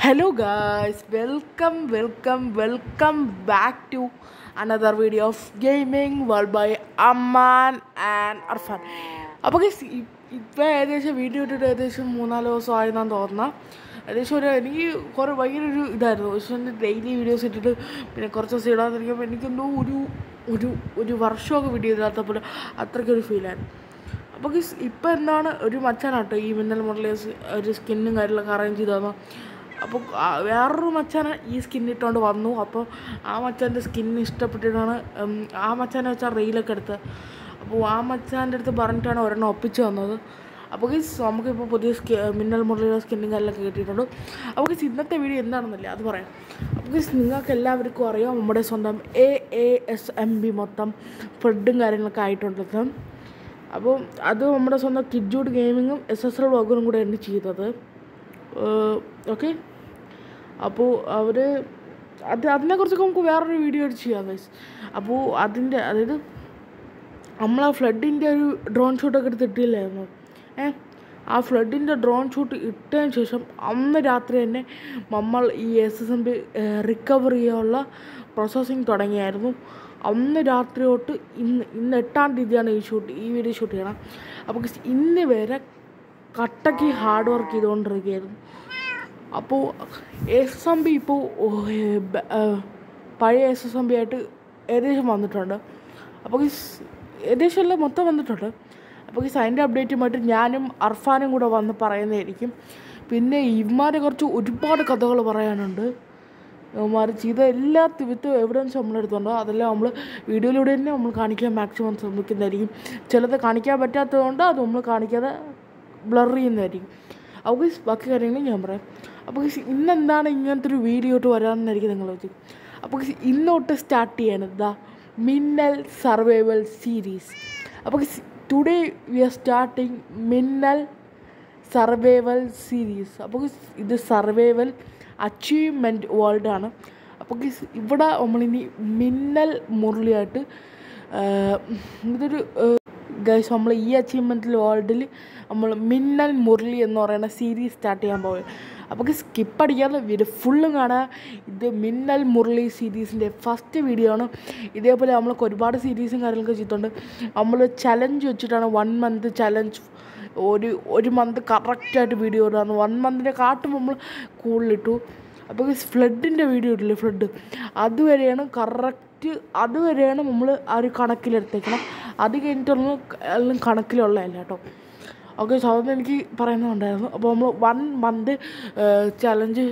Hello guys, welcome, welcome, welcome back to another video of gaming world by Aman and Arfan. അപ്പോൾ guys, ഇ- ഇപ്പോൾ ഏകദേശം video ഇട്ടിട്ട് ഏകദേശം മൂന്നാല് ദിവസം ആയെന്നാണ് തോന്നുന്നത് ഏകദേശം ഒരു എനിക്ക് കുറേ ഭയങ്കര ഒരു ഇതായിരുന്നു പക്ഷേ ഡെയിലി വീഡിയോസ് ഇട്ടിട്ട് പിന്നെ കുറച്ച് ദിവസം ഇടാതിരിക്കുമ്പോൾ എനിക്കെന്തോ ഒരു ഒരു ഒരു വർഷമൊക്കെ വീഡിയോ ഇടാത്തപ്പോൾ അത്രയ്ക്കൊരു ഫീലായിരുന്നു അപ്പോൾ ഗിസ് ഇപ്പം എന്താണ് ഒരു മച്ചാനാട്ടോ ഈ മിന്നൽ മുരളീസ് ഒരു സ്കിന്നും കാര്യങ്ങളൊക്കെ അറേഞ്ച് ചെയ്ത് തന്നു അപ്പോൾ ആ വേറൊരു മച്ചാന് ഈ സ്കിൻ ഇട്ടുകൊണ്ട് വന്നു അപ്പോൾ ആ മച്ചാൻ്റെ സ്കിൻ ഇഷ്ടപ്പെട്ടിട്ടാണ് ഉം, ആ മച്ചാനെ വെച്ചാൽ റീലൊക്കെ എടുത്ത് അപ്പോൾ ആ മച്ചാൻ്റെ അടുത്ത് പറഞ്ഞിട്ടാണ് ഒരെണ്ണം ഒപ്പിച്ച് വന്നത് അപ്പോൾ ഗീസ് നമുക്കിപ്പോൾ പുതിയ സ്കി മിന്നൽ മുരളിയുടെ സ്കിന്നും കാര്യങ്ങളൊക്കെ കിട്ടിയിട്ടുണ്ട് അപ്പോൾ ഗീസ് ഇന്നത്തെ വീഡിയോ എന്താണെന്നില്ല അത് പറയാം അപ്പോൾ ഗീസ് നിങ്ങൾക്ക് എല്ലാവർക്കും അറിയാം നമ്മുടെ സ്വന്തം A A S M B മൊത്തം ഫ്ലഡും കാര്യങ്ങളൊക്കെ ആയിട്ടുള്ളത് അപ്പോൾ അത് നമ്മുടെ സ്വന്തം കിഡ്ജൂഡ് ഗെയിമിങ്ങും എസ് എസ് എൽ വകുനും കൂടെയാണ് ചെയ്തത് ഓക്കെ അപ്പോൾ അവർ അത് അതിനെക്കുറിച്ചൊക്കെ നമുക്ക് വേറൊരു വീഡിയോ ആയിട്ട് ചെയ്യാം ഗൈസ് അപ്പോൾ അതിൻ്റെ അതായത് നമ്മൾ ആ ഫ്ലഡിൻ്റെ ഒരു ഡ്രോൺ ഷൂട്ടൊക്കെ എടുത്ത് ഇട്ടില്ലായിരുന്നു ഏ ആ ഫ്ലഡിൻ്റെ ഡ്രോൺ ഷൂട്ട് ഇട്ടതിന് ശേഷം അന്ന് രാത്രി തന്നെ നമ്മൾ ഈ S S M B recover ചെയ്യാനുള്ള പ്രോസസ്സിങ് തുടങ്ങിയായിരുന്നു അന്ന് രാത്രി തൊട്ട് ഇന്ന് ഇന്ന് എട്ടാം തീയതിയാണ് ഈ ഷൂട്ട് ഈ വീഡിയോ ഷൂട്ട് ചെയ്യണം അപ്പോൾ ഇന്ന് വരെ കട്ടയ്ക്ക് ഹാർഡ് വർക്ക് ചെയ്തുകൊണ്ടിരിക്കുകയായിരുന്നു അപ്പോൾ എസ് എം ബി ഇപ്പോൾ പഴയ എസ് എസ് എം ബി ആയിട്ട് ഏകദേശം വന്നിട്ടുണ്ട് അപ്പോൾ ഈ സ് ഏകദേശം എല്ലാം മൊത്തം വന്നിട്ടുണ്ട് അപ്പോൾ ഈ അതിൻ്റെ അപ്ഡേറ്റുമായിട്ട് ഞാനും അർഫാനും കൂടെ വന്ന് പറയുന്നതായിരിക്കും പിന്നെ ഇവന്മാരെ കുറച്ച് ഒരുപാട് കഥകൾ പറയാനുണ്ട് ഇവന്മാർ ചെയ്ത എല്ലാ വിത്ത് എവിഡൻസ് നമ്മളെടുത്തുണ്ടോ അതെല്ലാം നമ്മൾ വീഡിയോയിലൂടെ തന്നെ നമ്മൾ കാണിക്കാൻ മാക്സിമം ശ്രമിക്കുന്നതായിരിക്കും ചിലത് കാണിക്കാൻ പറ്റാത്തതുകൊണ്ട് അത് നമ്മൾ കാണിക്കാതെ ബ്ലർ ചെയ്യുന്നതായിരിക്കും അപ്പോൾ guys, ബാക്കി കാര്യങ്ങൾ ഞാൻ പറയാം അപ്പോൾ guys, ഇന്നെന്താണ് ഇങ്ങനത്തെ ഒരു വീഡിയോ ഇട്ട് വരാമെന്നായിരിക്കും നിങ്ങൾ വെച്ചത് അപ്പോൾ guys, ഇന്നോട്ട് സ്റ്റാർട്ട് ചെയ്യണത് ദാ മിന്നൽ സർവൈവൽ സീരീസ് അപ്പോൾ today we are starting Minnal survival series അപ്പോൾ guys, ഇത് സർവൈവൽ അച്ചീവ്മെൻറ്റ് വേൾഡാണ് അപ്പോൾ guys, ഇവിടെ നമ്മളിനി മിന്നൽ മുരളിയായിട്ട് ആഹ്, ഇതൊരു ഗൈസ് നമ്മൾ ഈ അച്ചീവ്മെൻറ്റിൽ വേൾഡിൽ നമ്മൾ മിന്നൽ മുരളി എന്ന് പറയുന്ന സീരീസ് സ്റ്റാർട്ട് ചെയ്യാൻ പോകും അപ്പോൾ സ്കിപ്പ് അടിക്കാതെ വീഡിയോ ഫുള്ളും കാണുക ഇത് മിന്നൽ മുരളി സീരീസിൻ്റെ ഫസ്റ്റ് വീഡിയോ ആണ് ഇതേപോലെ നമ്മൾക്ക് ഒരുപാട് സീരീസും കാര്യങ്ങളൊക്കെ ചെയ്തിട്ടുണ്ട് നമ്മൾ ചലഞ്ച് വെച്ചിട്ടാണ് വൺ മന്ത് ചലഞ്ച് ഒരു ഒരു മന്ത് കറക്റ്റായിട്ട് വീഡിയോ ഇടാന്ന് വൺ മന്തിൻ്റെ കാട്ടും നമ്മൾ കൂടുതലിട്ടു അപ്പോൾ ഫ്ലഡിൻ്റെ വീഡിയോ ഇട്ടില്ലേ ഫ്ലഡ് അതുവരെയാണ് കറക്റ്റ് അതുവരെയാണ് നമ്മൾ ആ ഒരു കണക്കിലെടുത്തേക്കണം അത് കഴിഞ്ഞിട്ടൊന്നും എല്ലാം കണക്കിലുള്ളതല്ല കേട്ടോ ഓക്കെ സോ അതൊന്നും എനിക്ക് പറയുന്നുണ്ടായിരുന്നു അപ്പോൾ നമ്മൾ വൺ മന്ത് ചലഞ്ച്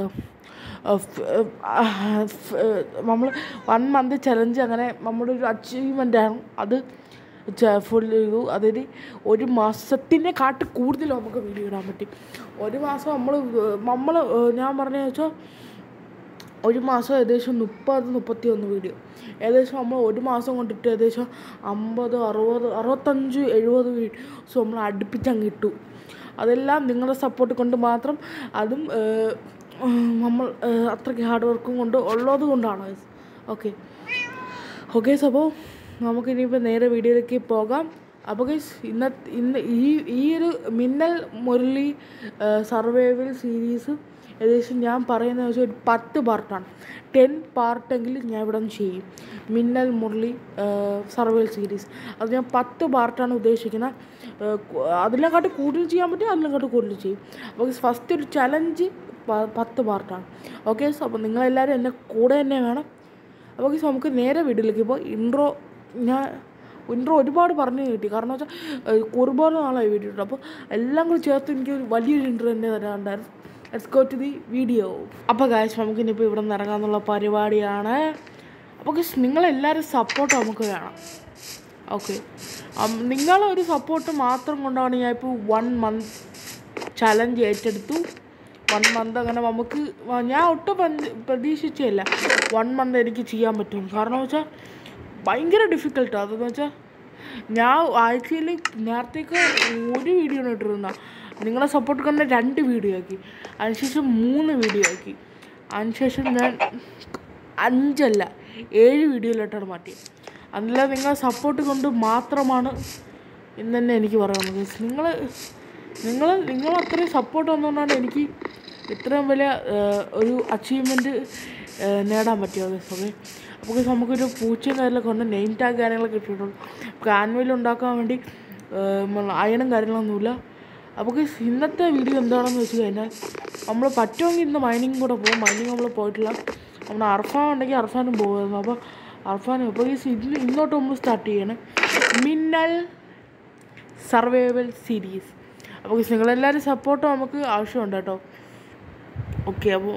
നമ്മൾ വൺ മന്ത് ചലഞ്ച് അങ്ങനെ നമ്മുടെ ഒരു അച്ചീവ്മെൻ്റ് ആണ് അത് ഫുൾ ചെയ്തു അതായത് ഒരു മാസത്തിനെ കാട്ട് കൂടുതൽ നമുക്ക് വീഡിയോ ഇടാൻ പറ്റി ഒരു മാസം നമ്മൾ നമ്മൾ ഞാൻ പറഞ്ഞതെന്ന് വെച്ചാൽ ഒരു മാസം ഏകദേശം മുപ്പത് മുപ്പത്തി ഒന്ന് വീഡിയോ ഏകദേശം നമ്മൾ ഒരു മാസം കൊണ്ടിട്ട് ഏകദേശം അമ്പത് അറുപത് അറുപത്തഞ്ച് എഴുപത് വീഡിയോസ് നമ്മൾ അടുപ്പിച്ചങ്ങ് ഇട്ടു അതെല്ലാം നിങ്ങളുടെ സപ്പോർട്ട് കൊണ്ട് മാത്രം അതും ഏഹ്, നമ്മൾ ഏഹ്, അത്രയ്ക്ക് ഹാർഡ് വർക്കും കൊണ്ട് ഉള്ളത് കൊണ്ടാണ് ഓക്കെ ഓക്കെ അപ്പോൾ നമുക്കിനിയിപ്പോൾ നേരെ വീഡിയോയിലേക്ക് പോകാം അപ്പോൾ ഗൈസ് ഇന്ന ഇന്ന് ഈ ഈ ഒരു മിന്നൽ മുരളി സർവൈവൽ സീരീസ് ഏകദേശം ഞാൻ പറയുന്നത് വെച്ചാൽ ഒരു പത്ത് പാർട്ടാണ് ടെൻ പാർട്ടെങ്കിലും ഞാൻ ഇവിടെ നിന്ന് ചെയ്യും മിന്നൽ മുരളി സർവൈവൽ സീരീസ് അത് ഞാൻ പത്ത് പാർട്ടാണ് ഉദ്ദേശിക്കുന്നത് ഏഹ് കു- അതിനെക്കാട്ട് കൂടുതൽ ചെയ്യാൻ പറ്റും അതിനെക്കാട്ട് കൂടുതൽ ചെയ്യും അപ്പോൾ ഫസ്റ്റ് ഒരു ചലഞ്ച് പത്ത് പാർട്ടാണ് ഓക്കെ സോ അപ്പോൾ നിങ്ങളെല്ലാവരും എന്നെ കൂടെ തന്നെ വേണം അപ്പോൾ guys, നമുക്ക് നേരെ വീട്ടിലേക്ക് ഇപ്പോൾ ഇൻട്രോ ഞാൻ ഇൻട്രോ ഒരുപാട് പറഞ്ഞു കിട്ടി കാരണം വെച്ചാൽ ഒരുപാട് നാളായി വീഡിയോ ഇട്ടു അപ്പോൾ എല്ലാം കൂടി ചേർത്ത് എനിക്ക് ഒരു വലിയൊരു ഇൻട്രോ തന്നെ തരാനുണ്ടായിരുന്നു let's go to the video അപ്പോൾ കാശ് നമുക്ക് ഇനിയിപ്പോൾ ഇവിടെ നിന്ന് ഇറങ്ങാമെന്നുള്ള പരിപാടിയാണ് അപ്പോൾ ഗൈസ് നിങ്ങളെല്ലാവരും സപ്പോർട്ട് നമുക്ക് വേണം ഓക്കെ നിങ്ങളൊരു സപ്പോർട്ട് മാത്രം കൊണ്ടാണ് ഞാൻ ഇപ്പോൾ വൺ മന്ത് ചലഞ്ച് ഏറ്റെടുത്തു വൺ മന്ത് അങ്ങനെ നമുക്ക് വ- ഞാൻ ഒട്ടും പന്ത്- പ്രതീക്ഷിച്ചില്ല വൺ മന്ത് എനിക്ക് ചെയ്യാൻ പറ്റും കാരണം വെച്ചാൽ ഭയങ്കര ഡിഫിക്കൽട്ടാണ് അതെന്ന് വെച്ചാൽ ഞാൻ ആഴ്ചയിൽ നേരത്തേക്ക് ഒരു വീഡിയോ ഇട്ടിരുന്ന നിങ്ങളെ സപ്പോർട്ട് കൊണ്ട് രണ്ട് വീഡിയോ ആക്കി അതിനുശേഷം മൂന്ന് വീഡിയോ ആക്കി അതിനുശേഷം ഞാൻ അഞ്ചല്ല ഏഴ് വീഡിയോയിലോട്ടാണ് മാറ്റിയത് അതില്ല നിങ്ങളെ സപ്പോർട്ട് കൊണ്ട് മാത്രമാണ് എന്ന് തന്നെ എനിക്ക് പറയാനുള്ളത് നിങ്ങൾ നിങ്ങൾ നിങ്ങൾ അത്രയും സപ്പോർട്ട് വന്നുകൊണ്ടാണ് എനിക്ക് ഇത്രയും വലിയ ഏഹ്, ഒരു അച്ചീവ്മെൻറ്റ് നേടാൻ പറ്റിയോ ഓക്കെ അപ്പോൾ guys, നമുക്കൊരു പൂച്ചയും കാര്യങ്ങളൊക്കെ ഉണ്ട് നെയിം ടാഗ് കാര്യങ്ങളൊക്കെ ഇട്ടിട്ടുണ്ട് നമുക്ക് ആനുവൽ ഉണ്ടാക്കാൻ വേണ്ടി അയണും കാര്യങ്ങളൊന്നുമില്ല അപ്പോൾ guys, ഇന്നത്തെ വീഡിയോ എന്താണെന്ന് വെച്ച് കഴിഞ്ഞാൽ നമ്മൾ പറ്റുമെങ്കിൽ ഇന്ന് മൈനിങ് കൂടെ പോകും മൈനിങ് നമ്മൾ പോയിട്ടില്ല നമ്മൾ അർഫാൻ ഉണ്ടെങ്കിൽ അർഫാനും പോകുമായിരുന്നു അപ്പോൾ അർഫാനും അപ്പോൾ ഈ ഇന്ന് ഇന്നോട്ട് നമ്മൾ സ്റ്റാർട്ട് ചെയ്യണം മിന്നൽ സർവൈവൽ സീരീസ് അപ്പോൾ guys, നിങ്ങളെല്ലാവരും സപ്പോർട്ട് നമുക്ക് ആവശ്യമുണ്ട് കേട്ടോ ഓക്കെ അപ്പോൾ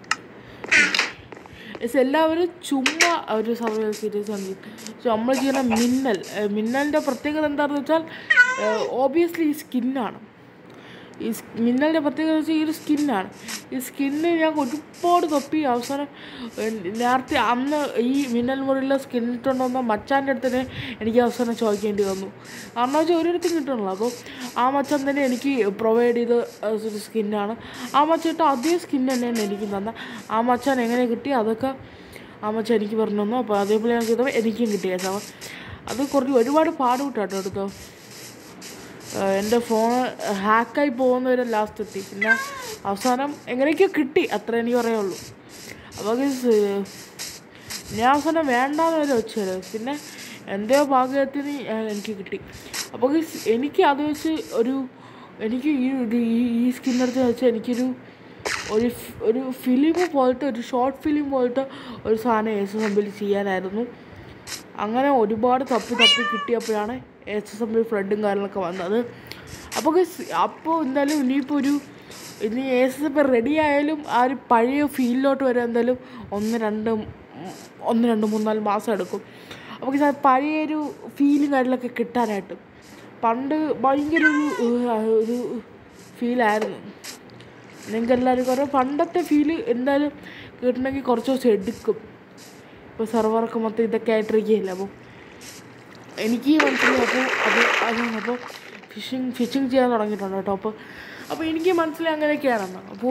എസ് എല്ലാവരും ചുമ്മാ ഒരു സർവൈവൽ സീരീസ് ആണ് പക്ഷെ നമ്മൾ ചെയ്യുന്ന മിന്നൽ ഏഹ് മിന്നലിൻ്റെ പ്രത്യേകത എന്താണെന്ന് വെച്ചാൽ ഓബിയസ്ലി ഈ സ്കിന്നാണ് ഈ സ് മിന്നലിൻ്റെ പ്രത്യേകത വെച്ചാൽ ഈ ഒരു സ്കിന്നാണ് ഈ സ്കിന്ന് ഞാൻ ഒരുപാട് തപ്പി അവസാനം ഏഹ് നേരത്തെ അന്ന് ഈ മിന്നൽ മുറിയിലെ സ്കിൻ ഇട്ടുണ്ടോന്ന മച്ചാൻ്റെ അടുത്ത് തന്നെ എനിക്ക് അവസാനം ചോദിക്കേണ്ടി വന്നു കാരണം വെച്ചാൽ ഒരിടത്തും കിട്ടണല്ലോ അപ്പോൾ ആ മച്ചാൻ തന്നെ എനിക്ക് പ്രൊവൈഡ് ചെയ്ത ഏഹ് ഒരു സ്കിന്നാണ് ആ മച്ചിട്ട് അതേ സ്കിൻ തന്നെയാണ് എനിക്ക് തന്നെ ആ മച്ചാൻ എങ്ങനെ കിട്ടി അതൊക്കെ ആ മച്ചാൻ എനിക്ക് പറഞ്ഞു തന്നു അപ്പോൾ അതേപോലെ ഞാൻ ചെയ്തപ്പോൾ എനിക്കും കിട്ടിയത് അത് കുറച്ച് ഒരുപാട് പാടുവിട്ടാട്ടോ എടുത്തോ ഏഹ് എൻ്റെ ഫോൺ ഹാക്കായി പോകുന്നവരെ ലാസ്റ്റ് എത്തി പിന്നെ അവസാനം എങ്ങനെയൊക്കെയോ കിട്ടി അത്ര എനിക്ക് പറയുള്ളൂ അപ്പോൾ guys, ഏഹ് ഞാൻ അവസാനം വേണ്ടാന്ന് വരെ വെച്ചത് പിന്നെ എൻ്റെയോ ഭാഗ്യത്തിന് ഏഹ് എനിക്ക് കിട്ടി അപ്പോൾ guys, എനിക്ക് അത് വെച്ച് ഒരു എനിക്ക് ഈ ഒരു ഈ ഈ സ്കിന്നെടുത്ത് വെച്ച് എനിക്കൊരു ഒരു ഫ്- ഒരു ഫിലിം പോലത്തെ ഒരു ഷോർട്ട് ഫിലിം പോലത്തെ ഒരു സാധനം എസ് എസ് ചെയ്യാനായിരുന്നു അങ്ങനെ ഒരുപാട് തപ്പി തപ്പി കിട്ടിയപ്പോഴാണ് എച്ച് എസ് എം ബി ഫ്ലഡും കാര്യങ്ങളൊക്കെ വന്നത് അപ്പോൾ guys, അപ്പോൾ എന്തായാലും ഇനിയിപ്പോൾ ഒരു ഇനി എസ് എസ് എം റെഡി ആയാലും ആ ഒരു പഴയ ഫീലിലോട്ട് വരാൻ എന്തായാലും ഒന്ന് രണ്ട് ഉം, ഒന്ന് രണ്ട് മൂന്നാല് മാസം എടുക്കും അപ്പോൾ guys, ആ പഴയൊരു ഫീലും കാര്യങ്ങളൊക്കെ കിട്ടാനായിട്ട് പണ്ട് ഭയങ്കര ഒരു ഏഹ്, ഒരു ഫീലായിരുന്നു നിങ്ങൾക്ക് എല്ലാവർക്കും അറിയാം പണ്ടത്തെ ഫീല് എന്തായാലും കിട്ടണമെങ്കിൽ കുറച്ച് ദിവസം എടുക്കും ഇപ്പോൾ സെർവറൊക്കെ മൊത്തം ഇതൊക്കെ ആയിട്ടിരിക്കുകയില്ല അപ്പോൾ എനിക്ക് മനസ്സിലായി അപ്പോൾ അത് അതാണ് അപ്പോൾ ഫിഷിങ് ഫിഷിങ് ചെയ്യാൻ തുടങ്ങിയിട്ടുണ്ട് കേട്ടോ അപ്പോൾ അപ്പോൾ എനിക്ക് മനസ്സിലായി അങ്ങനെയൊക്കെയാണെന്ന് അപ്പോൾ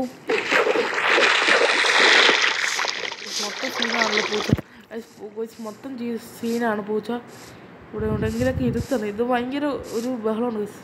മൊത്തം സീനാണല്ലോ പൂച്ച ഗയ്സ്, ഗയ്സ്, മൊത്തം ജീ- സീനാണ് പൂച്ച ഇവിടെ ഉണ്ടെങ്കിലൊക്കെ ഇരുത്തണം ഇത് ഭയങ്കര ഒരു ബഹളമാണ് ഗയ്സ്.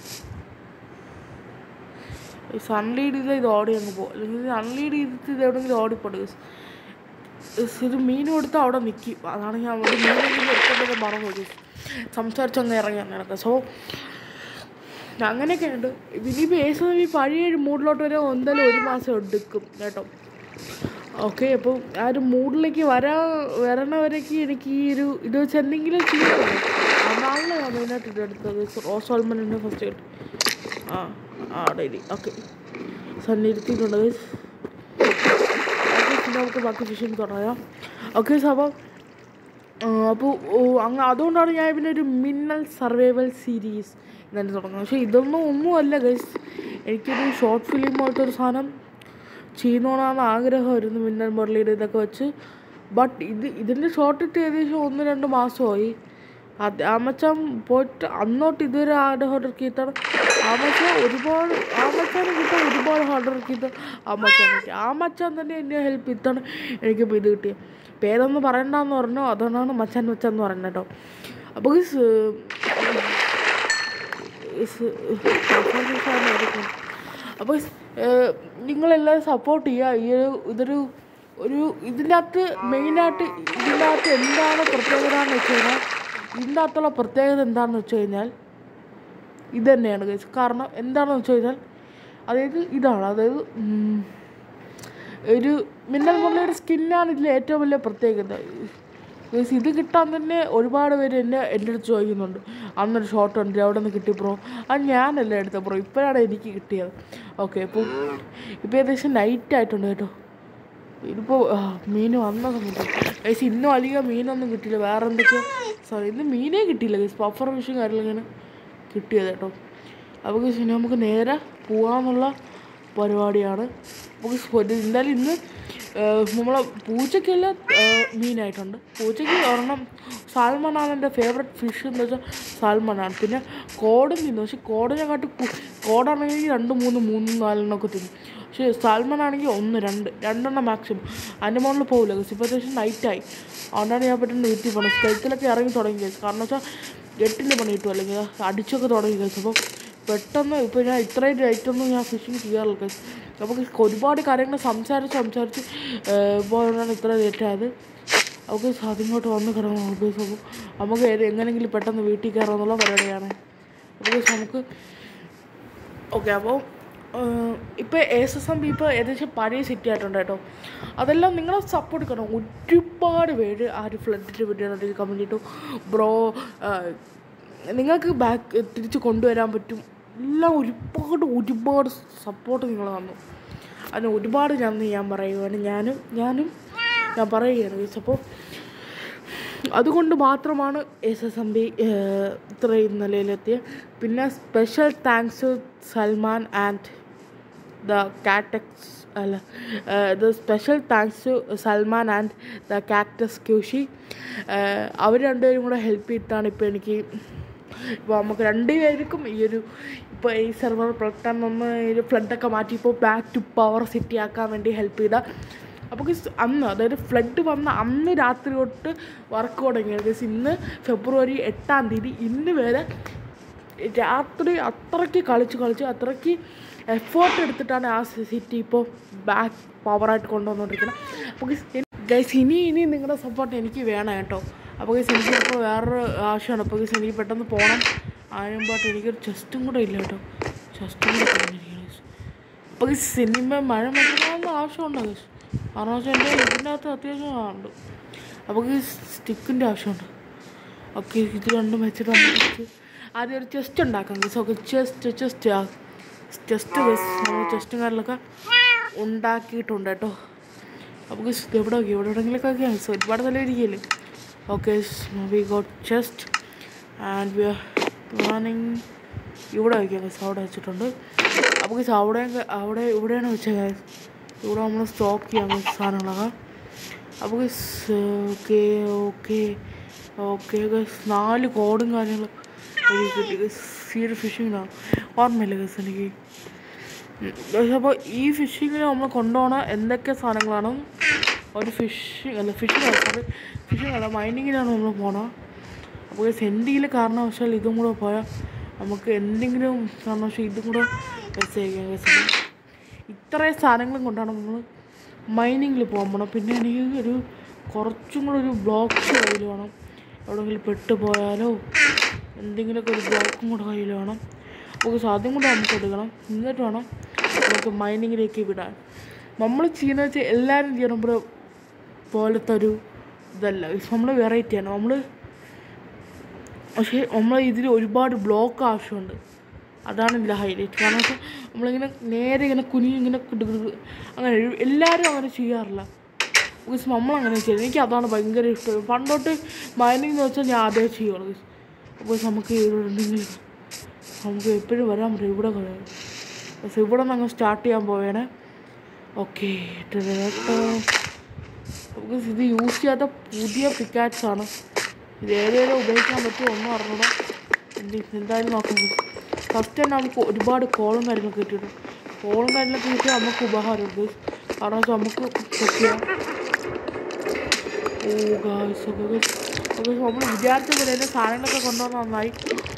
ഈ സൺലീഡ് ചെയ്താൽ ഇത് ഓടി അങ്ങ് പോകും അല്ലെങ്കിൽ അൺലീഡ് ചെയ്തിട്ട് ഇത് എവിടെയെങ്കിലും ഓടിപ്പോട്ടെ ഗയ്സ്. ഗയ്സ്, ഇത് മീൻ കൊടുത്താൽ അവിടെ നിൽക്കും അതാണ് ഞാൻ ഒരു മീനെങ്കിലും എടുക്കേണ്ടത് മറന്നു ഗയ്സ്. സംസാരിച്ചങ്ങ് ഇറങ്ങി അങ്ങനെ സോ അങ്ങനെയൊക്കെ ഉണ്ട് ഇനിയിപ്പോൾ ഏസം ഈ പഴയ ഒരു മൂഡിലോട്ട് വരെ എന്തായാലും ഒരു മാസം എടുക്കും കേട്ടോ ഓക്കെ അപ്പോൾ ആ ഒരു മൂഡിലേക്ക് വരാ വരണവരേക്ക് എനിക്ക് ഈ ഒരു ഇത് വെച്ച് എന്തെങ്കിലും ചെയ്യണമല്ലോ അതാണല്ലോ ഞാൻ മെയിനായിട്ട് ഇത് എടുത്തത് റോസ് ഓൾമൻ്റെ ഫസ്റ്റ് കിട്ടി ആ ആ ഡെയിലി ഓക്കെ സന്നിരുത്തിയിട്ടുണ്ട് guys. Okay, പിന്നെ നമുക്ക് ബാക്കി ഫിഷിങ് തുടങ്ങാം ഓക്കെ അപ്പോൾ അപ്പോൾ അങ്ങ് അതുകൊണ്ടാണ് ഞാൻ പിന്നെ ഒരു മിന്നൽ സർവൈവൽ സീരീസ് തന്നെ തുടങ്ങുന്നത് പക്ഷേ ഇതൊന്നും ഒന്നുമല്ല ഗൈസ് എനിക്കൊരു ഷോർട്ട് ഫിലിം പോലത്തെ ഒരു സാധനം ചെയ്യുന്നോന്നാണ് ആഗ്രഹമായിരുന്നു മിന്നൽ മുരളിയുടെ ഇതൊക്കെ വെച്ച് ബട്ട് ഇത് ഇതിൻ്റെ ഷോർട്ട് ഇട്ട് ഏകദേശം ഒന്ന് രണ്ട് മാസമായി അത് ആമച്ചാൻ പോയിട്ട് അന്നോട്ട് ഇതുവരെ ഹാർഡ് വർക്ക് ചെയ്തിട്ടാണ് ആമച്ചാൻ ഒരുപാട് ആമച്ചാനെ കിട്ടാൻ ഒരുപാട് ഹാർഡ് വർക്ക് ചെയ്ത ആമച്ചാൻ കിട്ടി ആമച്ചാൻ തന്നെ എന്നെ ഹെൽപ്പ് ചെയ്തിട്ടാണ് എനിക്കിപ്പോൾ ഇത് കിട്ടിയത് പേരൊന്നും പറയണ്ടെന്ന് പറഞ്ഞു അതുകൊണ്ടാണ് മച്ചാൻ മച്ചാൻ എന്ന് പറയുന്നത് കേട്ടോ അപ്പോൾ ഗയ്സ്, ഗയ്സ്, അപ്പോൾ ഗയ്സ്, ഏഹ്, നിങ്ങളെല്ലാവരും സപ്പോർട്ട് ചെയ്യുക ഈ ഒരു ഇതൊരു ഒരു ഇതിൻ്റെ അകത്ത് മെയിനായിട്ട് ഇതിൻ്റെ അകത്ത് എന്താണ് പ്രത്യേകത എന്ന് വെച്ച് കഴിഞ്ഞാൽ ഇതിൻ്റെ അകത്തുള്ള പ്രത്യേകത എന്താണെന്ന് വെച്ച് കഴിഞ്ഞാൽ ഇത് തന്നെയാണ് ഗൈസ് കാരണം എന്താണെന്ന് വെച്ച് കഴിഞ്ഞാൽ അതായത് ഇതാണ് അതായത് ഉം, ഒരു മിന്നൽ മുരളിയുടെ സ്കിന്നാണ് ഇതിലെ ഏറ്റവും വലിയ പ്രത്യേകത ഗൈസ് ഇത് കിട്ടാൻ തന്നെ ഒരുപാട് പേര് എന്നെ എൻ്റെ അടുത്ത് ചോദിക്കുന്നുണ്ട് അന്നൊരു ഷോട്ട് ഉണ്ട് അവിടെ നിന്ന് കിട്ടി ബ്രോ അത് ഞാനല്ല എടുത്ത ബ്രോ ഇപ്പോഴാണ് എനിക്ക് കിട്ടിയത് ഓക്കെ ഇപ്പോൾ ഇപ്പോൾ ഏകദേശം നൈറ്റ് ആയിട്ടുണ്ട് കേട്ടോ ഇതിപ്പോൾ മീൻ വന്ന സമയത്ത് ഗൈസ് ഇന്നും അധികം മീനൊന്നും കിട്ടിയില്ല വേറെ എന്തൊക്കെയോ സോറി ഇന്ന് മീനേ കിട്ടിയില്ല ഗൈസ് പഫർ ഫിഷും കാര്യങ്ങളൊക്കെയാണ് കിട്ടിയത് കേട്ടോ അപ്പോൾ ഗൈസ് ഇനി നമുക്ക് നേരെ പോകാമെന്നുള്ള പരിപാടിയാണ് അപ്പോൾ ഗൈസ് ഒരു എന്തായാലും ഇന്ന് നമ്മളെ പൂച്ചയ്ക്കെല്ലാം മീനായിട്ടുണ്ട് പൂച്ചയ്ക്ക് ഒരെണ്ണം സാൽമണാണ് എൻ്റെ ഫേവററ്റ് ഫിഷ് എന്ന് വെച്ചാൽ സാൽമണാണ് പിന്നെ കോടും തിന്നു പക്ഷെ കോടിനെക്കാട്ടി കോടാണെങ്കിൽ രണ്ട് മൂന്ന് മൂന്ന് നാലെണ്ണമൊക്കെ തിന്നും പക്ഷേ സാൽമൺ ആണെങ്കിൽ ഒന്ന് രണ്ട് രണ്ടെണ്ണം മാക്സിമം അതിൻ്റെ മുകളിൽ പോകില്ല ഗസ് ഇപ്പോൾ അത്യാവശ്യം നൈറ്റായി അതുകൊണ്ടാണ് ഞാൻ പെട്ടെന്ന് വീട്ടിൽ പോകുന്നത് സ്കൈത്തിലൊക്കെ ഇറങ്ങി തുടങ്ങി ഗസ് കാരണം വെച്ചാൽ എട്ടിൻ്റെ പണി കിട്ടും അല്ലെങ്കിൽ അടിച്ചൊക്കെ തുടങ്ങി ഗസ് അപ്പോൾ പെട്ടെന്ന് ഇപ്പോൾ ഞാൻ ഇത്രയും ലൈറ്റൊന്നും ഞാൻ ഫിഷിങ് ചെയ്യാറില്ല ഗൈസ് നമുക്ക് ഒരുപാട് കാര്യങ്ങൾ സംസാരിച്ച് സംസാരിച്ച് പോയാണ് ഇത്ര ലേറ്റായത് നമുക്ക് അതിങ്ങോട്ട് വന്ന് കിടക്കണം ഗൈസ് അപ്പോൾ നമുക്ക് ഏത് എങ്ങനെയെങ്കിലും പെട്ടെന്ന് വീട്ടിൽ കയറാമെന്നുള്ള പരിപാടിയാണ് അപ്പോൾ ഗൈസ് നമുക്ക് ഓക്കെ അപ്പോൾ ഇപ്പോൾ എസ് എസ് എം ബി ഇപ്പോൾ ഏകദേശം പഴയ സെറ്റ് ആയിട്ടുണ്ട് കേട്ടോ അതെല്ലാം നിങ്ങളെ സപ്പോർട്ട് ചെയ്യണം ഒരുപാട് പേര് ആ ഒരു ഫ്ലഡിൻ്റെ വീഡിയോ കമൻറ്റ് ചെയ്തു ബ്രോ നിങ്ങൾക്ക് ബാക്ക് തിരിച്ച് കൊണ്ടുവരാൻ പറ്റും എല്ലാം ഒരുപാട് ഒരുപാട് സപ്പോർട്ട് നിങ്ങൾ തന്നു അതിന് ഒരുപാട് നന്ദി ഞാൻ പറയുവാണ് ഞാനും ഞാനും ഞാൻ പറയുകയാണ് guys. അപ്പോൾ അതുകൊണ്ട് മാത്രമാണ് എസ് എസ് എം ബി ഇത്രയും നിലയിലെത്തിയത് പിന്നെ special thanks Salman and the cactus അല്ല the special thanks to Salman and the cactus ക്യൂഷി അവർ രണ്ടുപേരും കൂടെ ഹെൽപ്പ് ചെയ്തിട്ടാണ് ഇപ്പോൾ എനിക്ക് ഇപ്പോൾ നമുക്ക് രണ്ടുപേർക്കും ഈ ഒരു ഇപ്പോൾ ഈ സെർവർ പ്രൊട്ടൻ ഒന്ന് ഈ ഒരു ഫ്ലഡൊക്കെ മാറ്റി ഇപ്പോൾ ബാക്ക് ടു പവർ സിറ്റി ആക്കാൻ വേണ്ടി ഹെൽപ്പ് ചെയ്ത അപ്പോൾ guys അന്ന് അതായത് ഫ്ലഡ് വന്ന അന്ന് രാത്രി തൊട്ട് വർക്ക് തുടങ്ങിയത് guys ഇന്ന് ഫെബ്രുവരി എട്ടാം തീയതി ഇന്ന് വരെ രാത്രി അത്രയ്ക്ക് കളിച്ച് കളിച്ച് അത്രയ്ക്ക് എഫേർട്ട് എടുത്തിട്ടാണ് ആ സിറ്റി ഇപ്പോൾ ബാക്ക് പവറായിട്ട് കൊണ്ടുവന്നുകൊണ്ടിരിക്കുന്നത് അപ്പോൾ ഗൈസ് ഇനി ഇനി നിങ്ങളുടെ സപ്പോർട്ട് എനിക്ക് വേണം കേട്ടോ അപ്പോൾ ഗൈസ് എനിക്ക് ഇപ്പോൾ വേറൊരു ആവശ്യമാണ് അപ്പോൾ ഗൈസ് എനിക്ക് പെട്ടെന്ന് പോകണം അതിന് മുമ്പായിട്ട് എനിക്കൊരു ചെസ്റ്റും കൂടെ ഇല്ല കേട്ടോ ചെസ്റ്റും കൂടെ പറഞ്ഞിരിക്കുകയാണ് ഗൈസ് അപ്പോൾ ഈ സിനിമ മഴ മറ്റൊന്നും ആവശ്യമുണ്ടോ ഗൈസ് കാരണം വെച്ചാൽ എൻ്റെ ഇതിൻ്റെ അകത്ത് അത്യാവശ്യം ഉണ്ട് അപ്പോൾ ഈ സ്റ്റിക്കിൻ്റെ ആവശ്യമുണ്ട് ഓക്കെ ഇത് രണ്ടും വെച്ചിട്ട് നമുക്ക് ആദ്യം ഒരു ചെസ്റ്റ് ഉണ്ടാക്കാം guys okay chest chest chest guys നമ്മൾ ചെസ്റ്റും കാര്യങ്ങളൊക്കെ ഉണ്ടാക്കിയിട്ടുണ്ട് കേട്ടോ അപ്പോൾ ഗൈസ് ഇത് എവിടെ നോക്കി എവിടെ എവിടെയെങ്കിലൊക്കെ ആക്കിയാൽ ഗൈസ് ഒരുപാട് നല്ല ഇരിക്കുകയല്ലേ okay we got chest and we are planning ഇവിടെ വയ്ക്കാം ഗൈസ് അവിടെ വെച്ചിട്ടുണ്ട് അപ്പോൾ ഗൈസ് അവിടെ അവിടെ ഇവിടെയാണ് വെച്ചത് ഗൈസ് ഇവിടെ നമ്മൾ സ്റ്റോക്ക് ചെയ്യാം ഗൈസ് സാധനങ്ങളൊക്കെ അപ്പോൾ guys okay okay okay guys നാല് കോഡും കാര്യങ്ങളും എനിക്ക് കിട്ടി ഗൈസ് ഈ ഒരു ഫിഷിങ്ങിനാണ് ഓർമ്മയില്ല ഗൈസ് എനിക്ക് ഗൈസ് അപ്പോൾ ഈ ഫിഷിങ്ങിന് നമ്മൾ കൊണ്ടുപോകണ എന്തൊക്കെ സാധനങ്ങളാണ് ഒരു ഫിഷിങ് അല്ല ഫിഷിങ് അല്ല സോറി ഫിഷിങ് അല്ല മൈനിങ്ങിനാണ് നമ്മൾ പോകണം അപ്പോൾ ഗൈസ് എന്തെങ്കിലും കാരണവശാൽ ഇതും കൂടെ പോയാൽ നമുക്ക് എന്തെങ്കിലും കാരണവശാൽ ഇതും കൂടെ വെച്ചേക്കാം ഗൈസ് ഇത്രയും സാധനങ്ങളും കൊണ്ടാണ് നമ്മൾ മൈനിങ്ങിൽ പോകാൻ പോകണം പിന്നെ എനിക്ക് ഒരു കുറച്ചും കൂടെ ഒരു ബ്ലോക്ക്സ് കയ്യിൽ വേണം എവിടെയെങ്കിലും പെട്ട് പോയാലോ എന്തെങ്കിലുമൊക്കെ ഒരു ബ്ലോക്കും കൂടെ കയ്യിൽ വേണം അപ്പോൾ ആദ്യം കൂടെ നമുക്ക് എടുക്കണം എന്നിട്ട് വേണം നമുക്ക് മൈനിങ്ങിലേക്ക് വിടാൻ നമ്മൾ ചെയ്യുന്നത് വെച്ചാൽ എല്ലാവരും ചെയ്യണം ബ്രോ പോലത്തെ ഒരു ഇതല്ല നമ്മൾ വെറൈറ്റിയാണ് നമ്മൾ പക്ഷേ നമ്മൾ ഇതിൽ ഒരുപാട് ബ്ലോക്ക് ആവശ്യമുണ്ട് അതാണ് ഇതിൻ്റെ ഹൈലൈറ്റ് കാരണം വെച്ചാൽ നമ്മളിങ്ങനെ നേരെ ഇങ്ങനെ കുനിഞ്ഞ് ഇങ്ങനെ കിടു കിടു അങ്ങനെ എഴു- എല്ലാവരും അങ്ങനെ ചെയ്യാറില്ല ബിക്കോസ് നമ്മളങ്ങനെ ചെയ്യും എനിക്ക് അതാണ് ഭയങ്കര ഇഷ്ടം പണ്ടോട്ട് മൈനിങ് എന്ന് വെച്ചാൽ ഞാൻ അതേ ചെയ്യുള്ളൂ ബിക്കോസ് നമുക്ക് ഇവിടെ ഉണ്ടെങ്കിൽ നമുക്ക് എപ്പോഴും വരാൻ പറ്റും ഇവിടെ കുറേ പക്ഷേ ഇവിടെ നിന്ന് അങ്ങ് സ്റ്റാർട്ട് ചെയ്യാൻ പോവേണേ ഓക്കെ ബിക്കോസ് ഇത് യൂസ് ചെയ്യാത്ത പുതിയ പിക്കാറ്റ്സ് ആണ് ഇത് ഏതേലും ഉപയോഗിക്കാൻ പറ്റുമോ ഒന്നും അറിഞ്ഞൂടാ എന്ത് എന്തായാലും നോക്കാം ഫസ്റ്റ് തന്നെ നമുക്ക് ഒരുപാട് കോളും കാര്യങ്ങളൊക്കെ കിട്ടിയിട്ടുണ്ട് കോളും കാര്യങ്ങളൊക്കെ കിട്ടിയാൽ നമുക്ക് ഉപകാരമുണ്ട് കാരണം വെച്ചാൽ നമുക്ക് ചെക്ക് ചെയ്യാം ഓ ഗായ്സ് ഓക്കെ ഓക്കെ നമ്മൾ വിചാരിച്ച പോലെ തന്നെ സാധനങ്ങളൊക്കെ കൊണ്ടുവന്ന് നന്നായി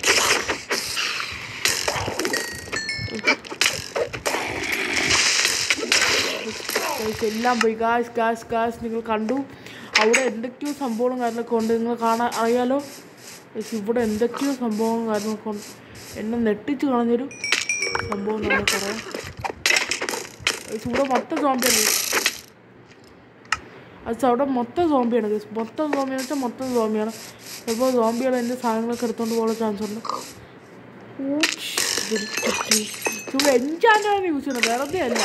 Guys, എല്ലാം പോയി ഗായ്സ് ഗായ്സ് ഗായ്സ് നിങ്ങൾ കണ്ടു അവിടെ എന്തൊക്കെയോ സംഭവങ്ങളും കാര്യങ്ങളൊക്കെ ഉണ്ട് നിങ്ങൾ കാണാൻ അറിയാലോ Guys, ഇവിടെ എന്തൊക്കെയോ സംഭവങ്ങളും കാര്യങ്ങളൊക്കെ ഉണ്ട് എന്നെ നെട്ടിച്ച് കളഞ്ഞൊരു സംഭവം നമ്മൾ പറയാം Guys, ഇവിടെ മൊത്തം സോംബിയാണ് അത് അവിടെ മൊത്തം സോംബിയാണ് guys. മൊത്തം സോംബി എന്ന് വെച്ചാൽ മൊത്തം സോംബിയാണ് ചിലപ്പോൾ സോംബികൾ എൻ്റെ സാധനങ്ങളൊക്കെ എടുത്തുകൊണ്ട് പോകാൻ ചാൻസ് ഉണ്ട് ഇവിടെ എൻജാൻറ്റാണ് യൂസ് ചെയ്യുന്നത് വെറുതെ അല്ല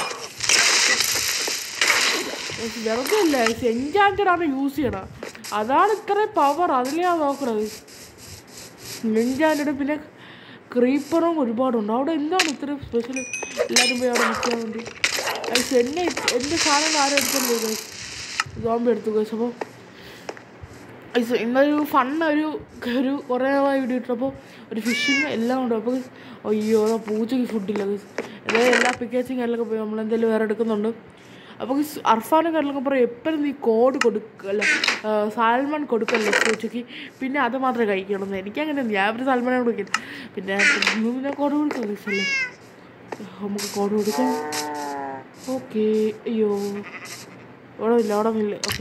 Guys, വെറുതെ അല്ല എൻജാൻറ്റഡ് ആണ് യൂസ് ചെയ്യണം അതാണ് ഇത്രയും പവർ അതിലെയാണ് നോക്കണത് എൻജാൻറ്റഡ് പിന്നെ ക്രീപ്പറും ഒരുപാടുണ്ട് അവിടെ എന്താണ് ഇത്രയും സ്പെഷ്യൽ എല്ലാവരും പോയി അവിടെ നിൽക്കാൻ വേണ്ടി ഗൈസ് എന്നെ എൻ്റെ സാധനങ്ങൾ ആരും എടുത്തോണ്ട് പോയി സോംബി എടുത്തു ഗൈസ് അപ്പോൾ ഗൈസ് ഇന്നൊരു ഫണ്ണ് ഒരു ഒരു കുറേ നാളായി വീഡിയോ ഇട്ടപ്പോൾ ഒരു ഫിഷിങ് എല്ലാം ഉണ്ട് അപ്പോൾ അയ്യോ പൂച്ചയ്ക്ക് ഫുഡില്ല ഗൈസ് അതായത് എല്ലാ പിക്കേച്ചിങ് എല്ലാം പോയി നമ്മൾ എന്തെങ്കിലും വേറെ എടുക്കുന്നുണ്ട് അപ്പോൾ അർഫാനും കാര്യങ്ങളൊക്കെ പറയും എപ്പോഴും നീ കോഡ് കൊടുക്കല്ല സാൽമൺ കൊടുക്കല്ലോ പൂച്ചയ്ക്ക് പിന്നെ അത് മാത്രമേ കഴിക്കുള്ളൂ എനിക്കങ്ങനെ ഞാൻ ഒരു സാൽമണെ കൊടുക്കില്ല പിന്നെ പിന്നെ കോഡ് കൊടുക്കാം അല്ലേ നമുക്ക് കോഡ് കൊടുക്കാം ഓക്കെ അയ്യോ ഇവിടെ ഇല്ല അവിടെ ഇല്ല ഓക്കെ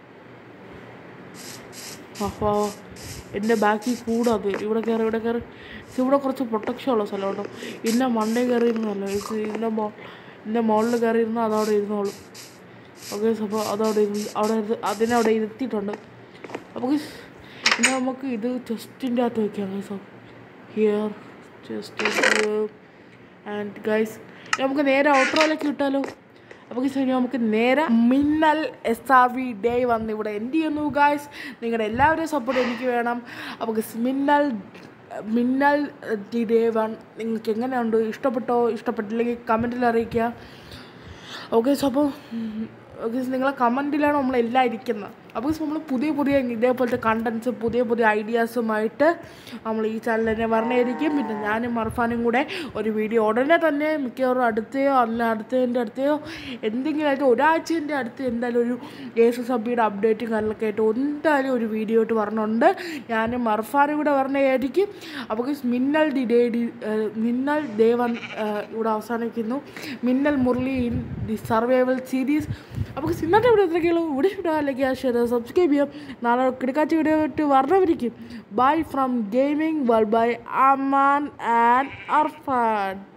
അപ്പോൾ എൻ്റെ ബാക്കിൽ കൂടാതെ ഇവിടെ കയറി ഇവിടെ കയറി ഇത് ഇവിടെ കുറച്ച് പ്രൊട്ടക്ഷൻ ഉള്ള സ്ഥലം കേട്ടോ ഇന്ന മണ്ടേ കയറി ഇരുന്നല്ലോ ഇത് ഇന്ന മോ ഇന്ന മുകളിൽ കയറി ഇരുന്നാൽ അതവിടെ ഇരുന്നോളും ഓക്കെ അപ്പോൾ അതവിടെ ഇരുന്ന് അവിടെ ഇരുന്ന് അതിനെ അവിടെ ഇരുത്തിയിട്ടുണ്ട് അപ്പോൾ guys, ഇനി നമുക്ക് ഇത് ചെസ്റ്റിൻ്റെ അകത്ത് വെക്കാം guys here chest and guys നമുക്ക് നേരെ ഔട്രോയിലേക്ക് വിട്ടാലോ അപ്പോൾ ഗൈസ് ഇനി നമുക്ക് നേരെ മിന്നൽ എസ് ആർ വി ഡേ വന്ന് ഇവിടെ എന്ത് ചെയ്യുന്നു ഗൈസ് നിങ്ങളുടെ എല്ലാവരുടെയും സപ്പോർട്ട് എനിക്ക് വേണം അപ്പോൾ ഗൈസ് മിന്നൽ മിന്നൽ ഡി ഡേ വൺ നിങ്ങൾക്ക് എങ്ങനെയുണ്ട് ഇഷ്ടപ്പെട്ടോ ഇഷ്ടപ്പെട്ടില്ലെങ്കിൽ കമൻറ്റിൽ അറിയിക്കുക ഓക്കെ സോ അപ്പോൾ ഓക്കെ നിങ്ങളെ കമൻറ്റിലാണ് നമ്മളെല്ലാം ഇരിക്കുന്നത് അപ്പോൾ നമ്മൾ പുതിയ പുതിയ ഇതേപോലത്തെ കണ്ടൻസ് പുതിയ പുതിയ ഐഡിയാസുമായിട്ട് നമ്മൾ ഈ ചാനൽ തന്നെ പറഞ്ഞായിരിക്കും പിന്നെ ഞാനും മർഫാനും കൂടെ ഒരു വീഡിയോ ഉടനെ തന്നെ മിക്കവാറും അടുത്തയോ അല്ല അടുത്തതിൻ്റെ അടുത്തയോ എന്തെങ്കിലും ആയിട്ട് ഒരാഴ്ചൻ്റെ അടുത്ത് എന്തായാലും ഒരു എസ് എസ് അബിയുടെ അപ്ഡേറ്റും കാര്യങ്ങളൊക്കെ ആയിട്ട് എന്തായാലും ഒരു വീഡിയോ ആയിട്ട് പറഞ്ഞുണ്ട് ഞാനും മർഫാനും കൂടെ പറഞ്ഞായിരിക്കും അപ്പോൾ guys, മിന്നൽ ഡി ഡേ ഡി ഏഹ് മിന്നൽ ദേവൻ ഏഹ് ഇവിടെ അവസാനിക്കുന്നു Minnal Murali in the survival series അപ്പോൾ guys, ഇന്നത്തെ വീഡിയോ ഇത്രയൊക്കെയുള്ളൂ ഇവിടെ ഇഷ്ടം അല്ലെങ്കിൽ ഷെയർ സബ്സ്ക്രൈബ് ചെയ്യാം നാളെ കിടക്കാച്ച വീഡിയോ ഇട്ട് വരണവരിക്കും bye from gaming world bye Aman and Arfan